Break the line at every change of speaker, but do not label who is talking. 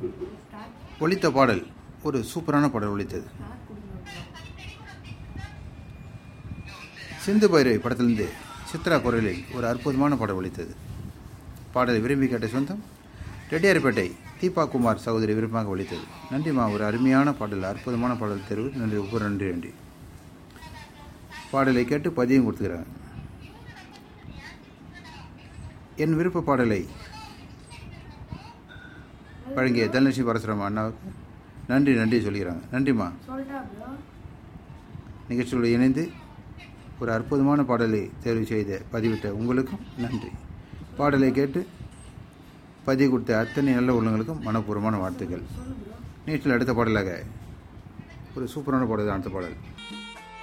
ஒலித்த பாடல் ஒரு சூப்பரான பாடல் ஒலித்தது சிந்து பைரவி படத்திலிருந்து சித்ரா குரலில் ஒரு அற்புதமான பாடல் ஒலித்தது பாடலை விரும்பி கேட்ட சொந்தம் ரெட்டியார்பேட்டை தீபா குமார் சகோதரி விருப்பமாக ஒலித்தது நன்றிம்மா ஒரு அருமையான பாடல் அற்புதமான பாடல் தேர்வு நன்றி ஒவ்வொரு நன்றி நன்றி பாடலை கேட்டு பதியம் கொடுத்துக்கிறாங்க என் விருப்ப பாடலை வழங்கிய தனலட்சுமி பரசுராம அண்ணாவுக்கு நன்றி நன்றி சொல்லிக்கிறாங்க நன்றிம்மா
சொல்லிட்டா ப்ரோ
நிகழ்ச்சியோடு இணைந்து ஒரு அற்புதமான பாடலை தேர்வு செய்த பதிவிட்ட உங்களுக்கும் நன்றி பாடலை கேட்டு பதிவு கொடுத்த அத்தனை நல்ல உள்ளங்களுக்கும் மனப்பூர்வமான வாழ்த்துக்கள்
சொல்லு ப்ரோ
நேற்றில் அடுத்த பாடலாக ஒரு சூப்பரான பாடல் தான் அடுத்த பாடல்